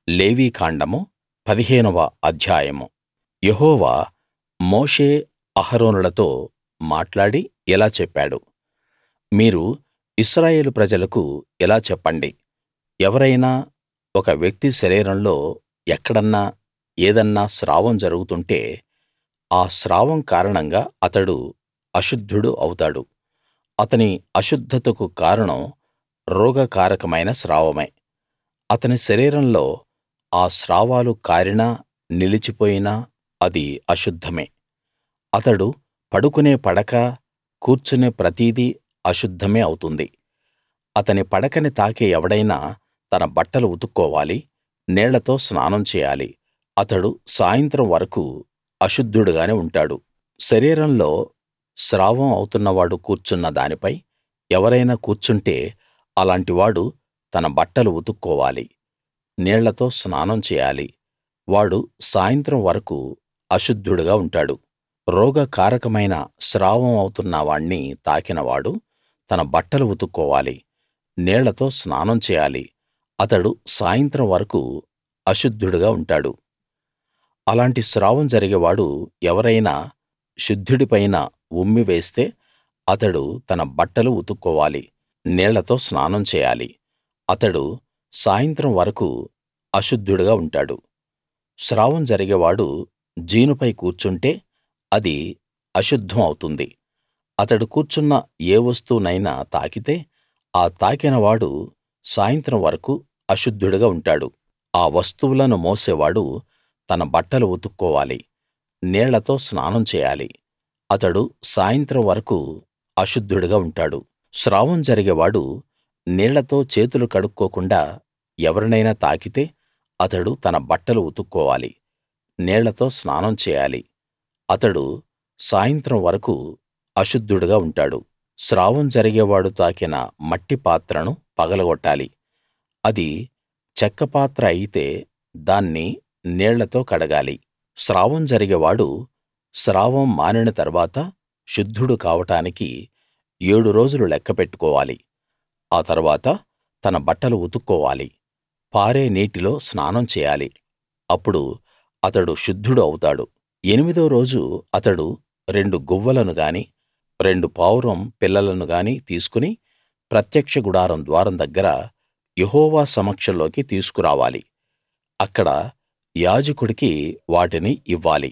లేవీకాండము పదిహేనవ అధ్యాయము యెహోవా మోషే అహరోనులతో మాట్లాడి ఇలా చెప్పాడు మీరు ఇశ్రాయేలు ప్రజలకు ఇలా చెప్పండి ఎవరైనా ఒక వ్యక్తి శరీరంలో ఎక్కడన్నా ఏదన్నా స్రావం జరుగుతుంటే ఆ స్రావం కారణంగా అతడు అశుద్ధుడు అవుతాడు అతని అశుద్ధతకు కారణం రోగకారకమైన స్రావమే అతని శరీరంలో ఆ స్రావాలు కారినా నిలిచిపోయినా అది అశుద్ధమే అతడు పడుకునే పడక కూర్చునే ప్రతిదీ అశుద్ధమే అవుతుంది అతని పడకని తాకే ఎవడైనా తన బట్టలు ఉతుక్కోవాలి నీళ్ళతో స్నానం చేయాలి అతడు సాయంత్రం వరకూ అశుద్ధుడుగానే ఉంటాడు శరీరంలో స్రావం అవుతున్నవాడు కూర్చున్న దానిపై ఎవరైనా కూర్చుంటే అలాంటివాడు తన బట్టలు ఉతుక్కోవాలి నీళ్ళతో స్నానం చేయాలి వాడు సాయంత్రం వరకూ అశుద్ధుడుగా ఉంటాడు రోగకారకమైన స్రావం అవుతున్న వాణ్ణి తాకినవాడు తన బట్టలు ఉతుక్కోవాలి నీళ్ళతో స్నానం చేయాలి అతడు సాయంత్రం వరకూ అశుద్ధుడుగా ఉంటాడు అలాంటి స్రావం జరిగేవాడు ఎవరైనా శుద్ధుడి పైన ఉమ్మి వేస్తే అతడు తన బట్టలు ఉతుక్కోవాలి నీళ్ళతో స్నానం చేయాలి అతడు సాయంత్రం వరకూ అశుద్ధుడుగా ఉంటాడు స్రావం జరిగేవాడు జీనుపై కూర్చుంటే అది అశుద్ధం అవుతుంది అతడు కూర్చున్న ఏ వస్తువునైనా తాకితే ఆ తాకినవాడు సాయంత్రం వరకూ అశుద్ధుడుగా ఉంటాడు ఆ వస్తువులను మోసేవాడు తన బట్టలు ఉతుక్కోవాలి నీళ్ళతో స్నానం చేయాలి అతడు సాయంత్రం వరకూ అశుద్ధుడుగా ఉంటాడు స్రావం జరిగేవాడు నీళ్ళతో చేతులు కడుక్కోకుండా ఎవరినైనా తాకితే అతడు తన బట్టలు ఉతుక్కోవాలి నీళ్ళతో స్నానం చేయాలి అతడు సాయంత్రం వరకూ అశుద్ధుడుగా ఉంటాడు స్రావం జరిగేవాడు తాకిన మట్టి పాత్రను పగలగొట్టాలి అది చెక్క పాత్ర అయితే దాన్ని నీళ్ళతో కడగాలి స్రావం జరిగేవాడు స్రావం మానిన తరువాత శుద్ధుడు కావడానికి ఏడు రోజులు లెక్క పెట్టుకోవాలి ఆ తరువాత తన బట్టలు ఉతుక్కోవాలి పారే నీటిలో స్నానం చేయాలి అప్పుడు అతడు శుద్ధుడు అవుతాడు ఎనిమిదో రోజు అతడు రెండు గువ్వలను గాని రెండు పావురం పిల్లలను గాని తీసుకుని ప్రత్యక్ష గుడారం ద్వారం దగ్గర యెహోవా సమక్షంలోకి తీసుకురావాలి అక్కడ యాజకుడికి వాటిని ఇవ్వాలి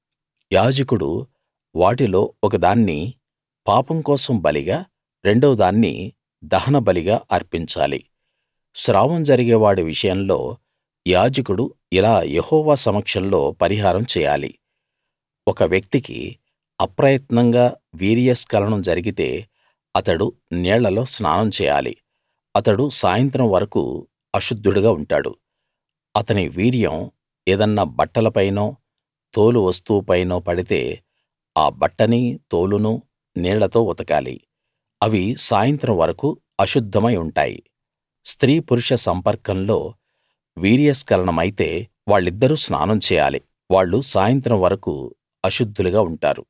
యాజకుడు వాటిలో ఒకదాన్ని పాపం కోసం బలిగా రెండో దాన్ని దహనబలిగా అర్పించాలి స్రావం జరిగేవాడి విషయంలో యాజకుడు ఇలా యెహోవా సమక్షంలో పరిహారం చేయాలి ఒక వ్యక్తికి అప్రయత్నంగా వీర్యస్ఖలనం జరిగితే అతడు నీళ్ళలో స్నానం చేయాలి అతడు సాయంత్రం వరకూ అశుద్ధుడుగా ఉంటాడు అతని వీర్యం ఏదన్నా బట్టలపైనో తోలు వస్తువుపైనో పడితే ఆ బట్టనీ తోలునూ నీళ్ళతో ఉతకాలి అవి సాయంత్రం వరకూ అశుద్ధమై ఉంటాయి స్త్రీ పురుష సంపర్కంలో వీర్యస్ఖలనమైతే వాళ్ళిద్దరూ స్నానం చేయాలి వాళ్ళు సాయంత్రం వరకూ అశుద్ధులుగా ఉంటారు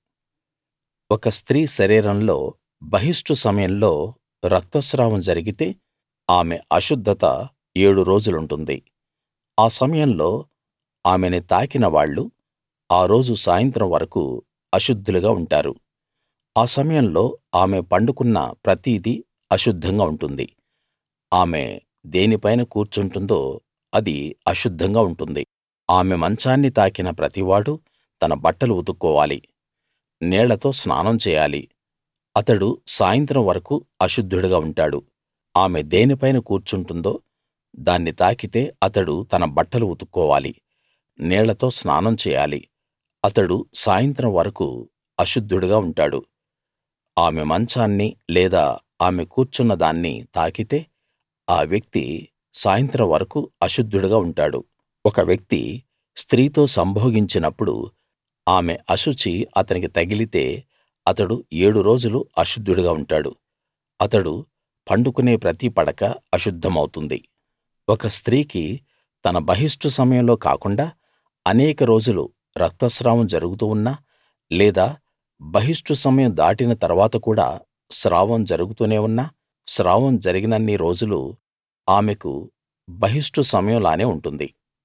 ఒక స్త్రీ శరీరంలో బహిష్టు సమయంలో రక్తస్రావం జరిగితే ఆమె అశుద్ధత ఏడు రోజులుంటుంది ఆ సమయంలో ఆమెని తాకిన వాళ్ళు ఆ రోజు సాయంత్రం వరకూ అశుద్ధులుగా ఉంటారు ఆ సమయంలో ఆమె పండుకున్న ప్రతిదీ అశుద్ధంగా ఉంటుంది ఆమె దేనిపైన కూర్చుంటుందో అది అశుద్ధంగా ఉంటుంది ఆమె మంచాన్ని తాకిన ప్రతివాడూ తన బట్టలు ఉతుక్కోవాలి నీళ్ళతో స్నానం చేయాలి అతడు సాయంత్రం వరకూ అశుద్ధుడుగా ఉంటాడు ఆమె దేనిపైన కూర్చుంటుందో దాన్ని తాకితే అతడు తన బట్టలు ఉతుక్కోవాలి నీళ్ళతో స్నానం చేయాలి అతడు సాయంత్రం వరకూ అశుద్ధుడుగా ఉంటాడు ఆమె మంచాన్ని లేదా ఆమె కూర్చున్న దాన్ని తాకితే ఆ వ్యక్తి సాయంత్రం వరకూ అశుద్ధుడుగా ఉంటాడు ఒక వ్యక్తి స్త్రీతో సంభోగించినప్పుడు ఆమె అశుచి అతనికి తగిలితే అతడు ఏడు రోజులు అశుద్ధుడుగా ఉంటాడు అతడు పండుకునే ప్రతి పడక అశుద్ధమవుతుంది ఒక స్త్రీకి తన బహిష్టు సమయంలో కాకుండా అనేక రోజులు రక్తస్రావం జరుగుతూ ఉన్నా లేదా బహిష్టు సమయం దాటిన తర్వాత కూడా స్రావం జరుగుతూనే ఉన్నా స్రావం జరిగినన్ని రోజులు ఆమెకు బహిష్టు సమయంలానే ఉంటుంది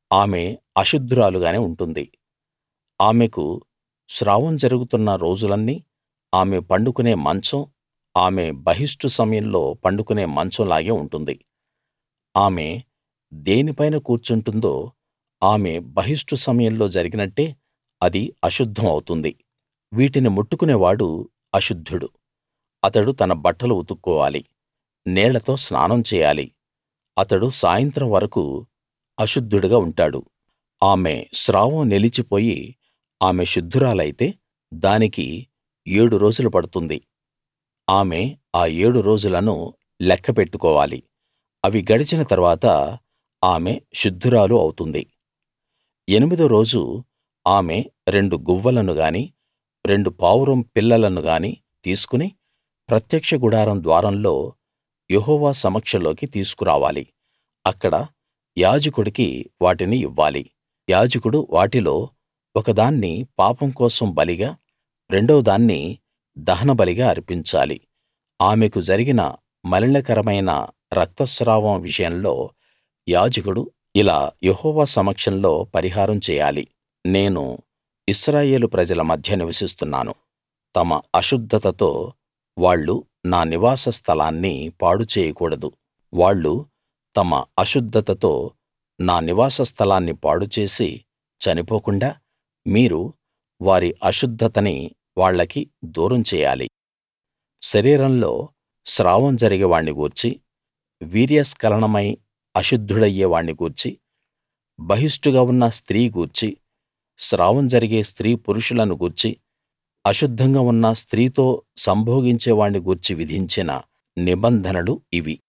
ఆమె అశుద్ధురాలుగానే ఉంటుంది ఆమెకు స్రావం జరుగుతున్న రోజులన్నీ ఆమె పండుకునే మంచం ఆమె బహిష్టు సమయంలో పండుకునే మంచం లాగే ఉంటుంది ఆమె దేనిపైన కూర్చుంటుందో ఆమె బహిష్టు సమయంలో జరిగినట్టే అది అశుద్ధం అవుతుంది వీటిని ముట్టుకునేవాడు అశుద్ధుడు అతడు తన బట్టలు ఉతుక్కోవాలి నీళ్లతో స్నానం చేయాలి అతడు సాయంత్రం వరకూ అశుద్ధుడుగా ఉంటాడు ఆమె స్రావం నిలిచిపోయి ఆమె శుద్ధురాలైతే దానికి ఏడు రోజులు పడుతుంది ఆమె ఆ ఏడు రోజులను లెక్క పెట్టుకోవాలి అవి గడిచిన తరువాత ఆమె శుద్ధురాలు అవుతుంది ఎనిమిదో రోజు ఆమె రెండు గువ్వలను గాని రెండు పావురం పిల్లలను గాని తీసుకుని ప్రత్యక్ష గుడారం ద్వారంలో యెహోవా సమక్షంలోకి తీసుకురావాలి అక్కడ యాజకుడికి వాటిని ఇవ్వాలి యాజకుడు వాటిలో ఒకదాన్ని పాపం కోసం బలిగా రెండో దాన్ని దహనబలిగా అర్పించాలి ఆమెకు జరిగిన మలినకరమైన రక్తస్రావం విషయంలో యాజకుడు ఇలా యెహోవా సమక్షంలో పరిహారం చేయాలి నేను ఇశ్రాయేలు ప్రజల మధ్య నివసిస్తున్నాను తమ అశుద్ధతతో వాళ్ళు నా నివాస స్థలాన్ని పాడు చేయకూడదు వాళ్ళు తమ అశుద్ధతతో నా నివాస స్థలాన్ని పాడుచేసి చనిపోకుండా మీరు వారి అశుద్ధతని వాళ్లకి దూరం చేయాలి శరీరంలో స్రావం జరిగే వాణ్ణి గూర్చి వీర్యస్ఖలనమై అశుద్ధుడయ్యే వాణ్ణి గూర్చి బహిష్టుగా ఉన్న స్త్రీ గూర్చి స్రావం జరిగే స్త్రీ పురుషులను గూర్చి అశుద్ధంగా ఉన్న స్త్రీతో సంభోగించే వాణ్ణి గూర్చి విధించిన నిబంధనలు ఇవి